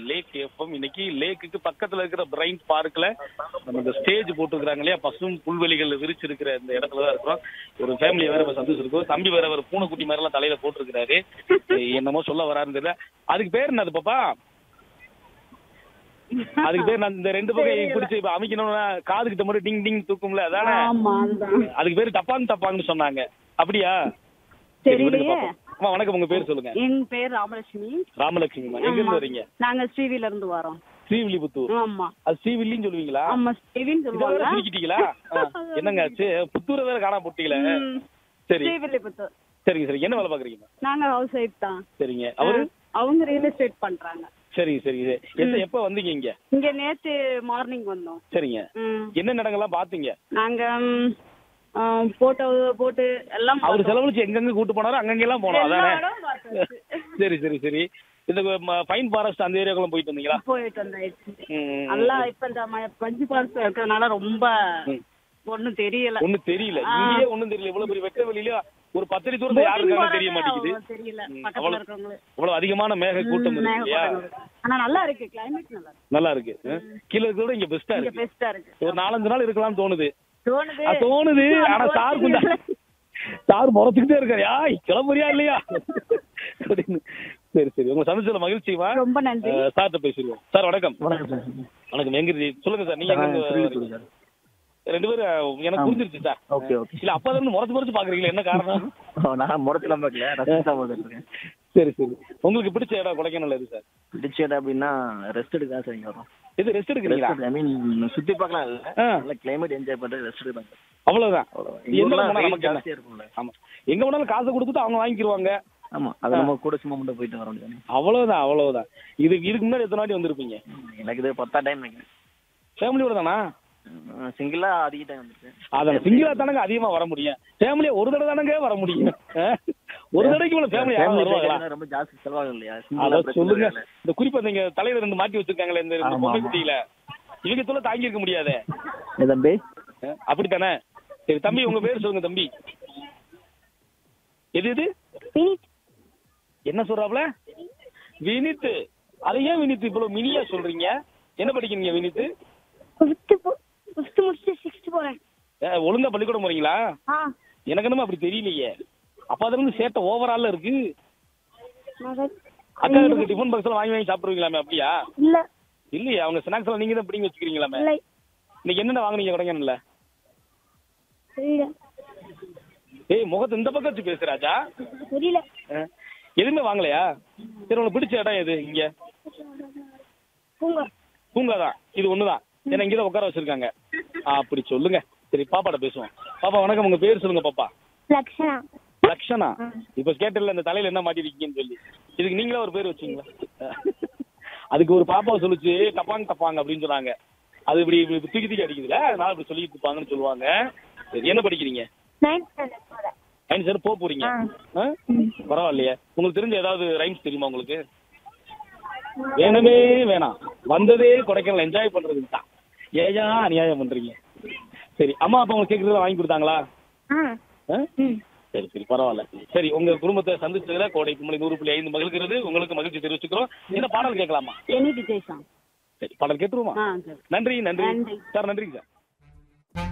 Lakh FM இன்னைக்கு லேக்குக்கு பக்கத்துல இருக்கிற பிரைன் பார்க்ல நம்ம இந்த ஸ்டேஜ் போட்டுருக்காங்க இல்லையா பசும் புல்வெளிகள் விரிச்சிருக்கிற இந்த இடத்துல தான் இருக்கிறோம் ஒரு ஃபேமிலி வேற இப்ப சந்தோஷம் தம்பி வேற ஒரு பூனைக்குட்டி மாதிரி எல்லாம் தலையில போட்டிருக்கிறாரு என்னமோ சொல்ல வராருன்னு தெரியல அதுக்கு பேர் என்னது பாப்பா அதுக்கு பேர் நான் இந்த ரெண்டு பக்கம் பிடிச்சி இப்ப அமைக்கணும்னா காது கிட்ட மட்டும் டிங் டிங் தூக்கும்ல அதானே ஆமா அதுதான் அதுக்கு பேரு டப்பாங் டப்பாங்னு சொன்னாங்க அப்படியா தெரியலையே அம்மா வணக்கம் உங்க பேர் சொல்லுங்க என் பேர் ராமலட்சுமி ராமலட்சுமிமா எங்க இருந்து வரீங்க நாங்க ஸ்ரீவில இருந்து வரோம் ஸ்ரீவில்லிபுத்தூர் ஆமா அது ஸ்ரீவில்லின்னு சொல்லுவீங்களா ஆமா ஸ்ரீவின்னு இதை சொல்லுவாங்க வேற சுருக்கிட்டீங்களா ஆ, என்னங்க ஆச்சு புத்தூரை வேற காணாம போட்டீங்களே ம். சரி ஸ்ரீவில்லிபுத்தூர் சரிங்க சரி என்ன வேலை பாக்குறீங்க நாங்க ஹவுஸ் ஒய்ஃப் தான் சரிங்க அவரு அவங்க ரியல் எஸ்டேட் பண்றாங்க சரிங்க சரிங்க எப்ப எப்ப வந்தீங்க இங்க இங்க நேத்து மார்னிங் வந்தோம் சரிங்க ம். என்ன இடங்கள்லாம் பாத்தீங்க நாங்க ம், ஆ, போட்டோ போட்டு எல்லாம் அவர் பார்த்தோம். செலவழிச்சு எங்கெங்க கூட்டு போனாரோ அங்கங்க எல்லாம் போனோம் எல்லா அதானே இடமும் பார்த்தாச்சு. சரி சரி சரி இந்த ஃபைன் ஃபாரஸ்ட் அந்த ஏரியாக்குள்ள போயிட்டு வந்தீங்களா போயிட்டு வந்தாச்சு ம், நல்லா இப்ப இந்த ம- பஞ்சு பால்ஸ் இருக்கிறதுனால ரொம்ப ம். ஒண்ணும் தெரியல ஒண்ணும் தெரியல ஆ. இங்கேயே ஒண்ணும் தெரியல இவ்வளவு பெரிய வெட்ட வெளியில ஒரு பத்தடி தூரத்துல யாரு Boating இருக்காங்கன்னு தெரிய போறதே மாட்டேங்குது அவ்வளவு தெரியல ம், பக்கத்துல அவ்வளவு- இருக்கவங்களே இவ்வளவு அதிகமான மேக கூட்டம் ம், இருக்கு இல்லையா மேகக்கூட்டம் இருக்கு. ஆனா நல்லா இருக்கு கிளைமேட் நல்லா இருக்கு நல்லா இருக்கு ஆ? கீழ இருக்கிறத விட இங்க பெஸ்டா இங்க இருக்கு பெஸ்டா இருக்கு ஒரு நாலஞ்சு நாள் இருக்கலாம்னு தோணுது தோணுது ஆ, தோணுது ஆனா சார் கொஞ்சம் சார் முறைச்சுக்கிட்டே இருக்காரு யாய் கிளம்புறியா இல்லையா அப்படின்னு சரி சரி உங்க சந்திச்சதுல மகிழ்ச்சிமா ரொம்ப நன்றி சார்ட்ட பேசிடுவோம் சார் வணக்கம் வணக்கம் சார் வணக்கம் எங்க இருந்து- சொல்லுங்க சார் நீங்க எங்க இருந்து திருவிழுத்தூர் வரீங்க? சார் ரெண்டு பேரும் எனக்கு புரிஞ்சிருச்சு சார் ஓகே ஓகே இல்ல அப்பா இருந்து முறைச்சு முறைச்சு பாக்குறீங்களா என்ன காரணம் நான் முடத்தலாம் பார்க்கல ரசிச்சு தான் பார்த்துருக்கேன் சரி சரி உங்களுக்கு பிடிச்ச இடம் கொடைக்கானல் எது சார் பிடிச்ச இடம் அப்படின்னா ரெஸ்ட் எடுக்க தான் சார் இங்கே வரும் இது ரெஸ்ட் எடுக்கிறீங்களா ஐ மீன் சுற்றி பார்க்கலாம் இல்லை ஆ. நல்ல கிளைமேட் என்ஜாய் பண்ணுறது ரெஸ்ட் எடுப்பாங்க அவ்வளவுதான் அவ்வளோதான் எங்க எங்க போனா ஊர்லாம் நமக்கு என்ன? ஜாஸ்தியாக இருக்கும்ல ஆமா எங்க வேணாலும் காசை கொடுத்துட்டு அவங்க வாங்கிக்கிருவாங்க ஆமாம் அது நம்ம கூட சும்மா மட்டும் போயிட்டு வர முடியாது அவ்வளவுதான் அவ்வளவுதான் இது இதுக்கு முன்னாடி எத்தனை வாட்டி வந்திருப்பீங்க எனக்கு இது பத்தா டைம் நினைக்கிறேன் ஃபேமிலியோட தானா சிங்கிளாக அதிக டைம் வந்துருக்கேன் அதான் சிங்கிளா தானங்க அதிகமா வர முடியும் ஃபேமிலியா ஒரு தடவை தானங்க வர முடியும் ஆ? ஒரு தடவைக்கு இவ்வளவு ஃபேமிலி யாரும் வருவாங்களா ஃபேமிலி ரொம்ப ஜாஸ்தி செலவாகும் இல்லையா அத சிங்கிளாக சொல்லுங்க பிரச்சனை இந்த குறிப்பா நீங்க தலையில ரெண்டு மாட்டி வச்சிருக்காங்களே இந்த ரெண்டு ஆமா, பொம்மை ஆமா. குட்டியில இவங்க சொல்ல தாங்கி இருக்க முடியாதே இல்லை தம்பி ஆ? அப்படித்தானே சரி தம்பி உங்க பேர் சொல்லுங்க தம்பி எது எது என்ன சொல்றாப்ல வினித் அது ஏன் வினித் இவ்வளவு மினியா சொல்றீங்க என்ன படிக்கிறீங்க வினித் ஃபிஃப்த்து ஃபிஃப்த்து முடிச்சுட்டு சிக்ஸ்த்து போகிறேன் ஏ, ஒழுங்கா பள்ளிக்கூடம் போறீங்களா ஆ எனக்கு என்னமோ அப்படி தெரியலையே அப்ப அதுல இருந்து சேட்டை ஓவரால இருக்கு மகன் அக்கா கிட்ட டிஃபன் பாக்ஸ் எல்லாம் வாங்கி வாங்கி சாப்பிடுவீங்களாமே அப்படியா இல்லை இல்லையே அவங்க ஸ்நாக்ஸ் எல்லாம் நீங்க தான் பிடிங்கி வச்சுக்கிறீங்களாமே இல்லை இன்னைக்கு என்னென்ன வாங்குனீங்க கொடைக்கானல்ல தெரியல ஏய் முகத்தை இந்த பக்கம் வச்சு பேசுறாஜா தெரியல எதுவுமே வாங்கலையா சரி உங்களுக்கு பிடிச்ச இடம் எது இங்க பூங்கா பூங்காதான் இது ஒண்ணுதான் ஏன்னா இங்கதான் உட்கார வச்சிருக்காங்க ஆ, அப்படி சொல்லுங்க சரி பாப்பாட்ட பேசுவோம் பாப்பா வணக்கம் உங்க பேர் சொல்லுங்க பாப்பா லக்ஷனா லக்ஷனா இப்ப கேட்டல இந்த தலையில என்ன மாட்டிருக்கீங்கன்னு சொல்லி இதுக்கு நீங்களே ஒரு பேர் வச்சீங்களா அதுக்கு ஒரு பாப்பா சொல்லுச்சு டப்பாங் டப்பாங்க அப்படின்னு சொன்னாங்க அது இப்படி இப்படி தூக்கி தூக்கி அடிக்குதுல அதனால இப்படி சொல்லிட்டு இருப்பாங்கன்னு சொல்லுவாங்க சரி என்ன படிக்கிறீங்க நைன்த் ஸ்டாண்டர்ட் போகிறேன் ரைம்ஸ் சார் போக போறீங்க ஆ? பரவாயில்லையே உங்களுக்கு தெரிஞ்ச ஏதாவது ரைம்ஸ் தெரியுமா உங்களுக்கு வேணுமே வேணாம் வந்ததே கொடைக்கானல் என்ஜாய் பண்றதுக்கு தான் ஏயா அநியாயம் பண்றீங்க சரி அம்மா அப்பா உங்களுக்கு கேட்கறதுல வாங்கி கொடுத்தாங்களா ஆ ஆ? ம் சரி சரி பரவாயில்ல சரி உங்க குடும்பத்தை சந்திச்சதுல கோடை குமளி நூறு புள்ளி ஐந்து மகிழ்கிறது உங்களுக்கு மகிழ்ச்சி தெரிவிச்சுக்கிறோம் என்ன பாடல் கேட்கலாமா எனி விஜய் சாங் சரி பாடல் கேட்டுருவோமா ஆ சரி நன்றி நன்றி நன்றி. சார் நன்றிங்க சார்